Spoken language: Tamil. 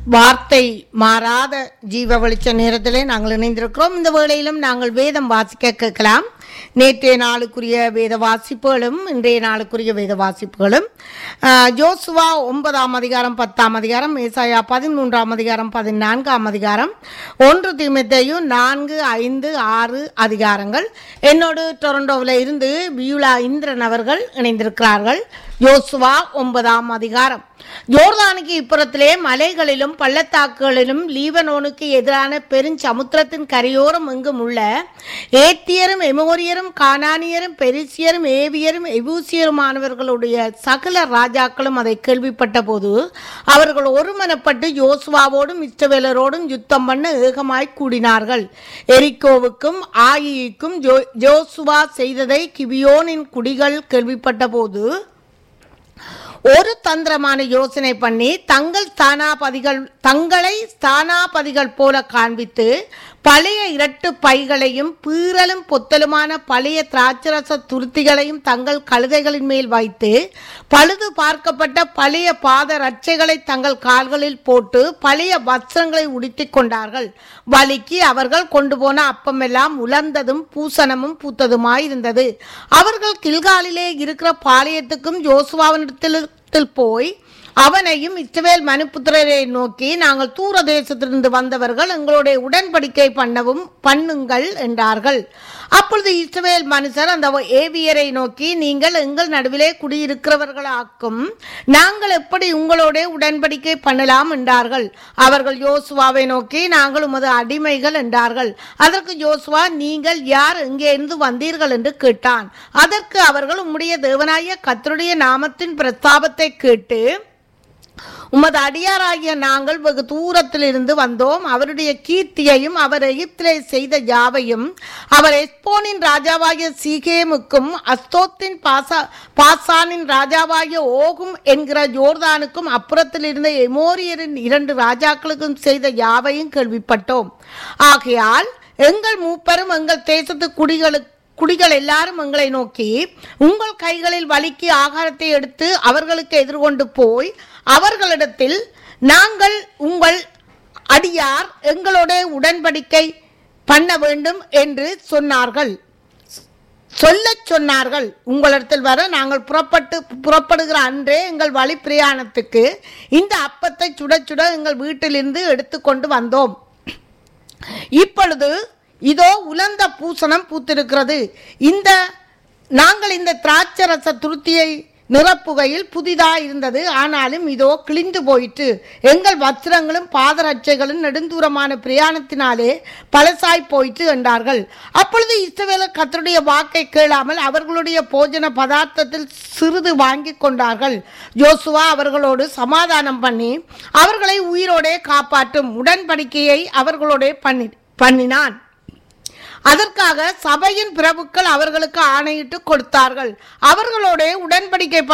வார்த்தை மாறாத ஜீவ வெளிச்ச நேரத்திலே நாங்கள் இணைந்திருக்கிறோம் இந்த வேளையிலும் நாங்கள் வேதம் வாசிக்க கேட்கலாம் நேற்றைய நாளுக்குரிய வேத வாசிப்புகளும் இன்றைய நாளுக்குரிய வேத வாசிப்புகளும் ஆஹ், ஜோசுவா ஒன்பதாம் அதிகாரம் பத்தாம் அதிகாரம் ஏசாயா பதிமூன்றாம் அதிகாரம் பதினான்காம் அதிகாரம் ஒன்று தீமத்தையும் நான்கு ஐந்து ஆறு அதிகாரங்கள் என்னோடு டொரண்டோவில் இருந்து வியூலா இந்திரன் அவர்கள் இணைந்திருக்கிறார்கள் யோசுவா ஒன்பதாம் அதிகாரம் யோர்தானுக்கு இப்புறத்திலே மலைகளிலும் பள்ளத்தாக்குகளிலும் லீபனோனுக்கு எதிரான பெருஞ்சமுத்திரத்தின் கரையோரம் எங்கும் உள்ள ஏத்தியரும் எமோரியரும் கானானியரும் பெரிசியரும் ஏவியரும் எபூசியருமானவர்களுடைய சகல ராஜாக்களும் அதை கேள்விப்பட்ட போது அவர்கள் ஒருமனப்பட்டு யோசுவாவோடும் இஸ்ரவேலரோடும் யுத்தம் பண்ண ஏகமாய் கூடினார்கள் எரிக்கோவுக்கும் ஆயிக்கும் ஜோ ஜோசுவா செய்ததை கிபியோனின் குடிகள் கேள்விப்பட்ட போது ஒரு தந்திரமான யோசனை பண்ணி தங்கள் ஸ்தானாபதிகள் தங்களை ஸ்தானாபதிகள் போல காண்பித்து பழைய இரட்டு பைகளையும் பீறலும் பொத்தலுமான பழைய திராட்சரச துருத்திகளையும் தங்கள் கழுதைகளின் மேல் வைத்து பழுது பார்க்கப்பட்ட பழைய பாத ரட்சைகளை தங்கள் கால்களில் போட்டு பழைய வஸ்திரங்களை உடுத்திக் கொண்டார்கள் வலிக்கு அவர்கள் கொண்டு போன அப்பமெல்லாம் உலர்ந்ததும் பூசணமும் பூத்ததுமாயிருந்தது அவர்கள் கில்காலிலே இருக்கிற பாளையத்துக்கும் யோசுவாவினிடத்தில் போய் அவனையும் இஸ்ரவேல் மனுப்புத்திரரை நோக்கி நாங்கள் தூர தேசத்திலிருந்து வந்தவர்கள் எங்களுடைய உடன்படிக்கை பண்ணவும் பண்ணுங்கள் என்றார்கள் அப்பொழுது இஸ்ரவேல் மனுஷர் அந்த ஏவியரை நோக்கி நீங்கள் எங்கள் நடுவிலே குடியிருக்கிறவர்களாக்கும் நாங்கள் எப்படி உங்களோட உடன்படிக்கை பண்ணலாம் என்றார்கள் அவர்கள் யோசுவாவை நோக்கி நாங்கள் உமது அடிமைகள் என்றார்கள் அதற்கு யோசுவா நீங்கள் யார் எங்கே இருந்து வந்தீர்கள் என்று கேட்டான் அதற்கு அவர்கள் உம்முடைய தேவனாய கத்தருடைய நாமத்தின் பிரஸ்தாபத்தை கேட்டு உமது அடியாராகிய நாங்கள் வெகு தூரத்தில் இருந்து வந்தோம் அவருடைய கீர்த்தியையும் அவர் எகிப்திலே செய்த யாவையும் அவர் எஸ்போனின் ராஜாவாகிய சீகேமுக்கும் அஸ்தோத்தின் பாசா பாசானின் ராஜாவாகிய ஓகும் என்கிற யோர்தானுக்கும் அப்புறத்தில் இருந்த எமோரியரின் இரண்டு ராஜாக்களுக்கும் செய்த யாவையும் கேள்விப்பட்டோம் ஆகையால் எங்கள் மூப்பரும் எங்கள் தேசத்து குடிகளுக்கு குடிகள் எல்லாரும் எங்களை நோக்கி உங்கள் கைகளில் வலிக்கு ஆகாரத்தை எடுத்து அவர்களுக்கு எதிர்கொண்டு போய் அவர்களிடத்தில் நாங்கள் உங்கள் அடியார் எங்களோட உடன்படிக்கை பண்ண வேண்டும் என்று சொன்னார்கள் சொல்லச் சொன்னார்கள் உங்களிடத்தில் வர நாங்கள் புறப்பட்டு புறப்படுகிற அன்றே எங்கள் வழி பிரயாணத்துக்கு இந்த அப்பத்தை சுட சுட எங்கள் வீட்டிலிருந்து எடுத்துக்கொண்டு வந்தோம் இப்பொழுது இதோ உலர்ந்த பூசணம் பூத்திருக்கிறது இந்த நாங்கள் இந்த திராட்சரச துருத்தியை நிரப்புகையில் புதிதா இருந்தது ஆனாலும் இதோ கிழிந்து போயிற்று எங்கள் வஸ்திரங்களும் பாதரட்சைகளும் நெடுந்தூரமான பிரயாணத்தினாலே பழசாய் போயிற்று என்றார்கள் அப்பொழுது இஸ்ரவேலர் கத்தருடைய வாக்கை கேளாமல் அவர்களுடைய போஜன பதார்த்தத்தில் சிறிது வாங்கி கொண்டார்கள் ஜோசுவா அவர்களோடு சமாதானம் பண்ணி அவர்களை உயிரோடே காப்பாற்றும் உடன்படிக்கையை அவர்களோடே பண்ணி பண்ணினான் அதற்காக சபையின் பிரபுக்கள் அவர்களுக்கு ஆணையிட்டு கொடுத்தார்கள் அவர்களோட உடன்படிக்கை